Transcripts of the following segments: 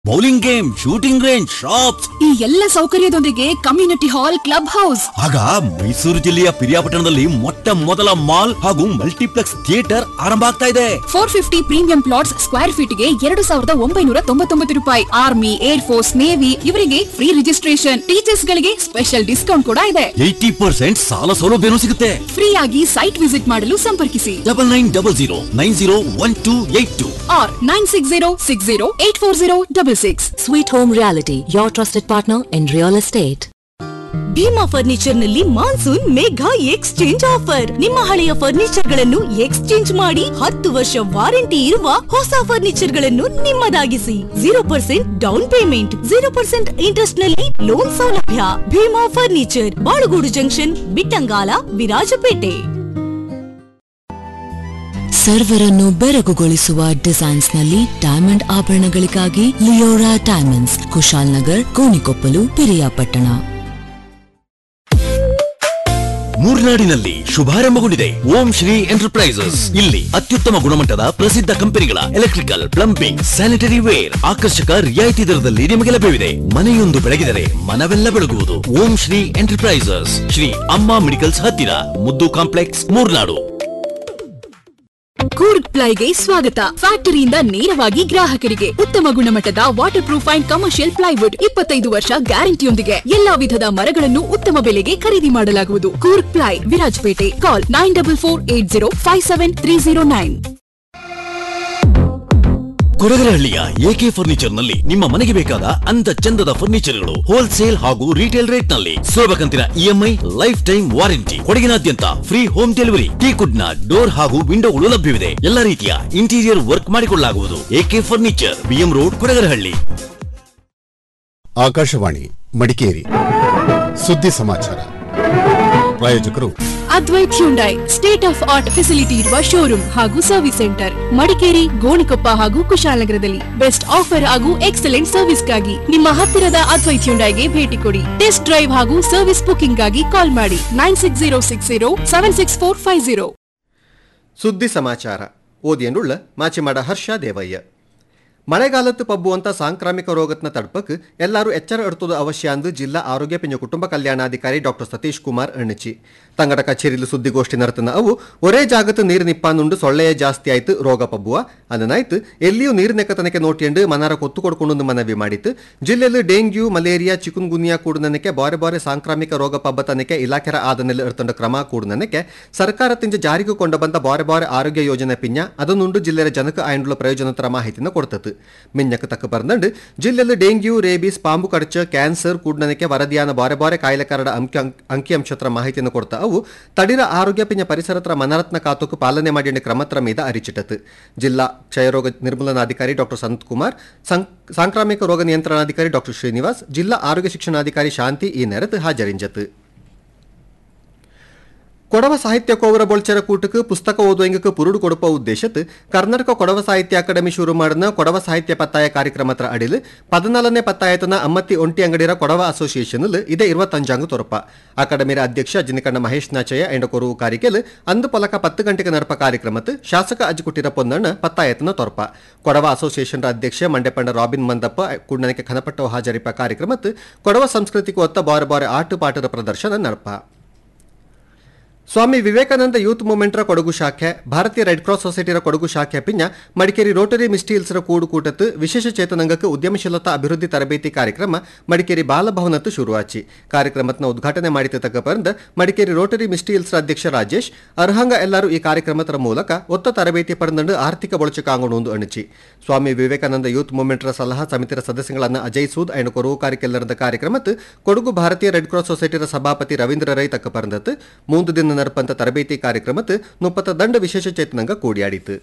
Bowling game shooting range shops ಈ ಎಲ್ಲ ಸೌಕರ್ಯದೊಂದಿಗೆ ಕಮ್ಯುನಿಟಿ ಹಾಲ್ ಕ್ಲಬ್ ಹೌಸ್ ಆಗ ಮೈಸೂರು ಜಿಲ್ಲೆಯ ಪಿರಿಯಾಪಟ್ಟಣದಲ್ಲಿ ಮೊಟ್ಟ ಮೊದಲ ಮಾಲ್ ಹಾಗೂ ಮಲ್ಟಿಪ್ಲೆಕ್ಸ್ ಥಿಯೇಟರ್ ಆರಂಭ ಆಗ್ತಾ ಇದೆ four fifty premium plots square feet ಗೆ ಎರಡು ಸಾವಿರದ ಒಂಬೈನೂರ ತೊಂಬತ್ತೊಂಬತ್ತು ರೂಪಾಯಿ ಆರ್ಮಿ ಏರ್ ಫೋರ್ಸ್ ನೇವಿ ಇವರಿಗೆ ಫ್ರೀ ರಿಜಿಸ್ಟ್ರೇಷನ್ ಟೀಚರ್ಸ್ ಗಳಿಗೆ ಸ್ಪೆಷಲ್ ಡಿಸ್ಕೌಂಟ್ ಕೂಡ ಇದೆ ಏಯ್ಟಿ ಪರ್ಸೆಂಟ್ ಸಾಲ ಸೌಲಭ್ಯನೂ ಸಿಗುತ್ತೆ ಫ್ರೀ ಆಗಿ ಸೈಟ್ ವಿಸಿಟ್ ಮಾಡಲು ಸಂಪರ್ಕಿಸಿ double nine double zero nine zero one two eight two ಆರ್ nine six zero six zero eight four zero double six Sweet Home Reality, your trusted partner in real estate. Bhima furniture ನಲ್ಲಿ monsoon ಮೇಘ exchange offer ನಿಮ್ಮ ಹಳೆಯ furniture ಗಳನ್ನು exchange ಮಾಡಿ ಹತ್ತು ವರ್ಷ warranty ಇರುವ ಹೊಸ ಫರ್ನಿಚರ್ ಗಳನ್ನು ನಿಮ್ಮದಾಗಿಸಿ zero percent down payment zero percent interest ನಲ್ಲಿ ಲೋನ್ ಸೌಲಭ್ಯ ಭೀಮಾ ಫರ್ನಿಚರ್ ಬಾಳುಗೋಡು ಜಂಕ್ಷನ್ ಬಿಟ್ಟಂಗಾಲ ವಿರಾಜಪೇಟೆ ಸರ್ವರನ್ನು ಬೆರಗುಗೊಳಿಸುವ ಡಿಸೈನ್ಸ್ ನಲ್ಲಿ ಡೈಮಂಡ್ ಆಭರಣಗಳಿಗಾಗಿ Leora diamonds Kushalnagar Gonikoppal Periyapatna ಮೂರ್ನಾಡಿನಲ್ಲಿ ಶುಭಾರಂಭಗೊಂಡಿದೆ ಓಂ ಶ್ರೀ ಎಂಟರ್ಪ್ರೈಸಸ್ ಇಲ್ಲಿ ಅತ್ಯುತ್ತಮ ಗುಣಮಟ್ಟದ ಪ್ರಸಿದ್ಧ ಕಂಪನಿಗಳ ಎಲೆಕ್ಟ್ರಿಕಲ್ ಪ್ಲಂಬಿಂಗ್ ಸ್ಯಾನಿಟರಿ ವೇರ್ ಆಕರ್ಷಕ ರಿಯಾಯಿತಿ ದರದಲ್ಲಿ ನಿಮಗೆ ಲಭ್ಯವಿದೆ ಮನೆಯೊಂದು ಬೆಳಗಿದರೆ ಮನವೆಲ್ಲ ಬೆಳಗುವುದು ಓಂ ಶ್ರೀ ಎಂಟರ್ಪ್ರೈಸಸ್ ಶ್ರೀ ಅಮ್ಮ ಮೆಡಿಕಲ್ಸ್ ಹತ್ತಿರ ಮುದ್ದು ಕಾಂಪ್ಲೆಕ್ಸ್ ಮೂರ್ನಾಡು ಕೂರ್ಗ್ ಪ್ಲೈಗೆ ಸ್ವಾಗತ ಫ್ಯಾಕ್ಟರಿಯಿಂದ ನೇರವಾಗಿ ಗ್ರಾಹಕರಿಗೆ ಉತ್ತಮ ಗುಣಮಟ್ಟದ waterproof and commercial plywood ಇಪ್ಪತ್ತೈದು ವರ್ಷ ಗ್ಯಾರಂಟಿಯೊಂದಿಗೆ ಎಲ್ಲಾ ವಿಧದ ಮರಗಳನ್ನು ಉತ್ತಮ ಬೆಲೆಗೆ ಖರೀದಿ ಮಾಡಲಾಗುವುದು Coorg ply Virajpet call nine double four eight zero five seven three zero nine ಕೊಡಗರಹಳ್ಳಿಯ ಎಕೆ ಫರ್ನಿಚರ್ ನಲ್ಲಿ ನಿಮ್ಮ ಮನೆಗೆ ಬೇಕಾದ ಅಂದ ಚಂದದ ಫರ್ನಿಚರ್ಗಳು ಹೋಲ್ಸೇಲ್ ಹಾಗೂ ರಿಟೇಲ್ ರೇಟ್ ನಲ್ಲಿ ಸುಲಭ ಕಂತಿನ ಇಎಂಐ ಲೈಫ್ ಟೈಮ್ ವಾರಂಟಿ ಕೊಡಗಿನಾದ್ಯಂತ ಫ್ರೀ ಹೋಮ್ ಡೆಲಿವರಿ ಟೀಕುಡ್ ನ ಡೋರ್ ಹಾಗೂ ವಿಂಡೋಗಳು ಲಭ್ಯವಿದೆ ಎಲ್ಲ ರೀತಿಯ ಇಂಟೀರಿಯರ್ ವರ್ಕ್ ಮಾಡಿಕೊಳ್ಳಲಾಗುವುದು ಎಕೆ ಫರ್ನಿಚರ್ ಬಿಎಂ ರೋಡ್ ಕೊಡಗರಹಳ್ಳಿ ಆಕಾಶವಾಣಿ ಮಡಿಕೇರಿ ಸುದ್ದಿ ಸಮಾಚಾರ ಪ್ರಾಯೋಜಕರು Advait Hyundai state of art facility ಇರುವ ಶೋರೂಮ್ ಹಾಗೂ ಸರ್ವಿಸ್ ಸೆಂಟರ್ ಮಡಿಕೇರಿ ಗೋಣಿಕೊಪ್ಪ ಹಾಗೂ ಕುಶಾಲನಗರದಲ್ಲಿ ಬೆಸ್ಟ್ ಆಫರ್ ಹಾಗೂ ಎಕ್ಸಲೆಂಟ್ ಸರ್ವಿಸ್ಗಾಗಿ ನಿಮ್ಮ ಹತ್ತಿರದ ಅದ್ವೈತ್ ಹ್ಯುಂಡೈಗೆ ಭೇಟಿ ಕೊಡಿ ಟೆಸ್ಟ್ ಡ್ರೈವ್ ಹಾಗೂ ಸರ್ವಿಸ್ ಬುಕಿಂಗ್ ಗಾಗಿ ಕಾಲ್ ಮಾಡಿ nine six zero six zero seven six four five zero ಸುದ್ದಿ ಸಮಾಚಾರ ಓದಿಯನ್ನುಳ್ಳ ಮಾಚಿಮಾಡ ಹರ್ಷ ದೇವಯ್ಯ ಮಳೆಗಾಲത്ത് ಪಬ್ಬುವಂತ ಸಾಂಕ್ರಾಮಿಕ ರೋಗತ್ನ ತಡ್ಪಕ್ ಎಲ್ಲರೂ ಎಚ್ಚರ ಎಡ್ತುದು ಅವಶ್ಯ ಅಂದು ಜಿಲ್ಲಾ ಆರೋಗ್ಯ ಪಿಂಜ ಕುಟುಂಬ ಕಲ್ಯಾಣಾಧಿಕಾರಿ ಡಾಕ್ಟರ್ ಸತೀಶ್ ಕುಮಾರ್ ಎಣ್ಣಿಚಿ ತಂಗಡ ಕಚೇರಿಲು ಸುದ್ದಿಗೋಷ್ಠಿ ನರ್ತನ ಅವು ಒರೇ ಜಾಗത്ത് ನೀರು ನಿಪ್ಪಾನುಂಡು ಸೊಳ್ಳೆಯೇ ಜಾಸ್ತಿ ಆಯ್ತು ರೋಗ ಪಬ್ಬುವ ಅದನ್ನಾಯ್ತು ಎಲ್ಲಿಯೂ ನೀರು ನೆಕ್ಕತನಕ್ಕೆ ನೋಟಿಯಂಡು ಮನಾರ ಕೊತ್ತು ಕೊಡ್ಕೊಂಡು ಮನವಿ ಮಾಡಿತ್ತು ಜಿಲ್ಲೆಯಲ್ಲಿ ಡೆಂಗ್ಯೂ ಮಲೇರಿಯಾ ಚಿಕುನ್ ಗುನ್ಯಾ ಕೂಡನಕ್ಕೆ ಬಾರೆ ಬಾರೆ ಸಾಂಕ್ರಾಮಿಕ ರೋಗ ಪಬ್ಬತನಕ್ಕೆ ಇಲಾಖೆರ ಆದನೆಲ್ಲ ಎಡ್ತಂಡ ಕ್ರಮ ಕೂಡನಕ್ಕೆ ಸರ್ಕಾರದಿಂದ ಜಾರಿಗೆ ಕೊಂಡ ಬಂದ ಬಾರೆ ಬಾರೆ ಆರೋಗ್ಯ ಯೋಜನೆ ಪಿಂಜ ಅದನ್ನುಂಡು ಜಿಲ್ಲೆಯ ಜನಕ ಆಯಂಡುಳ ಪ್ರಯೋಜನತರ ಮಾಹಿತಿನ ಕೊಡ್ತತ್ತು ಮಿಂಜಕ್ಕೆ ತಕ್ಕ ಬರ್ನಂಡು ಜಿಲ್ಲೆಯಲ್ಲಿ ಡೆಂಗ್ಯೂ ರೇಬೀಸ್ ಪಾಂಬು ಕಡಚ ಕ್ಯಾನ್ಸರ್ ಕೂಡನಕ್ಕೆ ವರದಿಯಾನ ಬಾರೆ ಬಾರೆ ಕಾಯಿಲೆ ಕಾರಣ ಅಂಕಿ ಅಂಕಿ ಅಂಶತ್ರ ಮಾಹಿತಿಯನ್ನು ಕೊಡ್ತಾ ಅವು ತಡಿರ ಆರೋಗ್ಯ ಪಿಂಜ ಪರಿಸರತ್ರ ಮನರತ್ನ ಕಾತುಕು ಪಾಲನೆ ಮಾಡಿ ಕ್ರಮತ್ರ ಮೀದ ಅರಿಚಿಟ್ಟತು ಜಿಲ್ಲಾ ಕ್ಷಯರೋಗ ನಿರ್ಮೂಲನಾಧಿಕಾರಿ ಡಾಕ್ಟರ್ ಸಂತ್ ಕುಮಾರ್ ಸಂ- ಸಾಂಕ್ರಾಮಿಕ ರೋಗ ನಿಯಂತ್ರಣಾಧಿಕಾರಿ ಡಾಕ್ಟರ್ ಶ್ರೀನಿವಾಸ್ ಜಿಲ್ಲಾ ಆರೋಗ್ಯ ಶಿಕ್ಷಣಾಧಿಕಾರಿ ಶಾಂತಿ ಈ ನೆರತು ಹಾಜರಿಂಜತು ಕೊಡವ ಸಾಹಿತ್ಯ ಕೋವರ ಬೊಳ್ಚರ ಕೂಟಕ್ಕೆ ಪುಸ್ತಕ ಓದುವಂಗಕ್ಕೆ ಪುರುಡು ಕೊಡುವ ಉದ್ದೇಶತ್ ಕರ್ನಾಟಕ ಕೊಡವ ಸಾಹಿತ್ಯ ಅಕಾಡೆಮಿ ಶುರು ಮಾಡಿದ ಕೊಡವ ಸಾಹಿತ್ಯ ಪತ್ತಾಯ ಕಾರ್ಯಕ್ರಮತ್ರ ಅಡಿಲ್ ಪದಿನಾಲನೇ ಪತ್ತಾಯತನ ಅಮ್ಮತ್ತಿ ಒಂಟಿ ಅಂಗಡಿರ ಕೊಡವ ಅಸೋಸಿಯೇಷನ್ ಇದೇ ಇರುವತ್ತಂಜಾಂಗು ತೊರಪ ಅಕಾಡೆಮಿರ ಅಧ್ಯಕ್ಷ ಜಿನಿಕಣ್ಣ ಮಹೇಶ್ ನಾಚಯ್ಯ ಎಂಡ ಕೊರುವು ಕಾರಿಕೆಲ್ ಅಂದು ಪಲಕ ಪತ್ತು ಗಂಟೆಗೆ ನಡಪ ಕಾರ್ಯಕ್ರಮತ್ ಶಾಸಕ ಅಜ್ಜುಕುಟ್ಟಿರ ಪೊನ್ನಣ್ಣ ಪತ್ತಾಯತನ ತೊರಪ ಕೊಡವ ಅಸೋಸಿಯೇಷನ್ ಅಧ್ಯಕ್ಷ ಮಂಡ್ಯಪಂಡ ರಾಬಿನ್ ಮಂದಪ್ಪ ಕುಣ್ಣನಕ್ಕೆ ಖನಪಟ್ಟವ ಹಾಜರಿಪ ಕಾರ್ಯಕ್ರಮತ್ ಕೊಡವ ಸಂಸ್ಕೃತಿಗೂ ಒತ್ತ ಬಾರೆ ಬಾರೆ ಆಟು ಪಾಠದ ಪ್ರದರ್ಶನ ನಡಪ ಸ್ವಾಮಿ ವಿವೇಕಾನಂದ ಯೂತ್ ಮೂವ್ಮೆಂಟ್ರ ಕೊಡಗು ಶಾಖೆ ಭಾರತೀಯ ರೆಡ್ ಕ್ರಾಸ್ ಸೊಸೈಟಿರ ಕೊಡಗು ಶಾಖೆ ಪಿಂಜ ಮಡಿಕೇರಿ ರೋಟರಿ ಮಿಸ್ಟೀಲ್ಸ್ರ ಕೂಡು ಕೂಟತ್ತು ವಿಶೇಷ ಚೇತನಂಗಕ್ಕೆ ಉದ್ಯಮಶೀಲತಾ ಅಭಿವೃದ್ಧಿ ತರಬೇತಿ ಕಾರ್ಯಕ್ರಮ ಮಡಿಕೇರಿ ಬಾಲಭವನತ್ತು ಶುರುವಾಚಿ ಕಾರ್ಯಕ್ರಮತ್ನ ಉದ್ಘಾಟನೆ ಮಾಡಿದ ತಕ್ಕ ಪರಂದ ಮಡಿಕೇರಿ ರೋಟರಿ ಮಿಸ್ಟೀಲ್ಸ್ರ ಅಧ್ಯಕ್ಷ ರಾಜೇಶ್ ಅರ್ಹಂಗ ಎಲ್ಲರೂ ಈ ಕಾರ್ಯಕ್ರಮದ ಮೂಲಕ ಒತ್ತ ತರಬೇತಿ ಪಡೆದಂಡು ಆರ್ಥಿಕ ಬಳಚ ಕಾಂಗೋಣು ಅಣಿಚಿ ಸ್ವಾಮಿ ವಿವೇಕಾನಂದ ಯೂತ್ ಮೂವ್ಮೆಂಟ್ರ ಸಲಹಾ ಸಮಿತಿರ ಸದಸ್ಯಗಳನ್ನ ಅಜಯ್ ಸೂದ್ ಐನು ಕೊರವು ಕಾರ್ಯಕ್ಕೆಲ್ಲರದ ಕಾರ್ಯಕ್ರಮತ್ ಕೊಡಗು ಭಾರತೀಯ ರೆಡ್ ಕ್ರಾಸ್ ಸೊಸೈಟಿರ ಸಭಾಪತಿ ರವೀಂದ್ರ ರೈ ತಕ್ಕ ಪರಂದತ್ ಮೂಂದು ದಿನ ನಡಪಂತ ತರಬೇತಿ ಕಾರ್ಯಕ್ರಮತ್ ಮುಪ್ಪತ್ತ ದಂಡ ವಿಶೇಷ ಚೇತನಂಗ ಕೂಡಿಯಾಡಿತು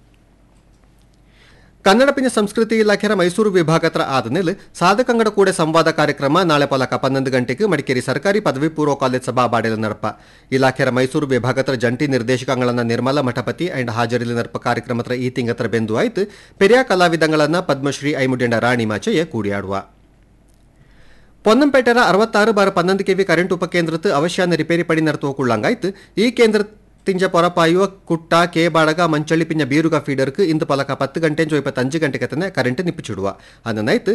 ಕನ್ನಡ ಪಿಂಜ ಸಂಸ್ಕೃತಿ ಇಲಾಖೆಯ ಮೈಸೂರು ವಿಭಾಗತ್ರ ಆದಮೇಲೆ ಸಾಧಕಂಗಡ ಕೂಡ ಸಂವಾದ ಕಾರ್ಯಕ್ರಮ ನಾಳೆ ಪಲಕ ಪನ್ನೊಂದು ಗಂಟೆಗೆ ಮಡಿಕೇರಿ ಸರ್ಕಾರಿ ಪದವಿ ಪೂರ್ವ ಕಾಲೇಜ್ ಸಭಾ ಬಾಡೆಲ ನಡಪ ಇಲಾಖೆಯ ಮೈಸೂರು ವಿಭಾಗತ್ರ ಜಂಟಿ ನಿರ್ದೇಶಕಗಳನ್ನ ನಿರ್ಮಲಾ ಮಠಪತಿ ಅಂಡ್ ಹಾಜರಿಲಿ ನಡಪ ಕಾರ್ಯಕ್ರಮತ್ರ ಈ ತಿಂಗತ್ರ ಬೆಂದು ಆಯ್ತು ಪೆರಿಯ ಕಲಾವಿದಂಗಳನ್ನ ಪದ್ಮಶ್ರೀ ಐಮುಡ್ಯಂಡ ರಾಣಿ ಮಾಚಯ್ಯ ಕೂಡಿಯಾಡುವ പൊന്നംപേട്ടര അറുപത്താറ് ബാർ പന്ത്രണ്ട് കെ വി കറണ്ട് ഉപകേന്ദ്രത്ത് അവശ്യാന്ന റിപ്പേരി പണി നടത്തുവക്കുള്ളാങ്കാಯ್ತು ಈ ಕೇಂದ್ರ ತಿಂಜ ಪೊರಪಾಯುವ ಕುಟ್ಟ ಕೆ ಬಾಡಗ ಮಂಚಳ್ಳಿ ಪಿಂಜ ಬೀರುಗ ಫೀಡರ್ಕ್ ಇಂದು ಪಲಕ ಪತ್ತು ಗಂಟೆ ಇಪ್ಪತ್ತಂಜು ಗಂಟೆಗೆ ತನ ಕರೆಂಟ್ ನಿಪ್ಪಿಚಿಡುವ ಅನ್ನನೈತ್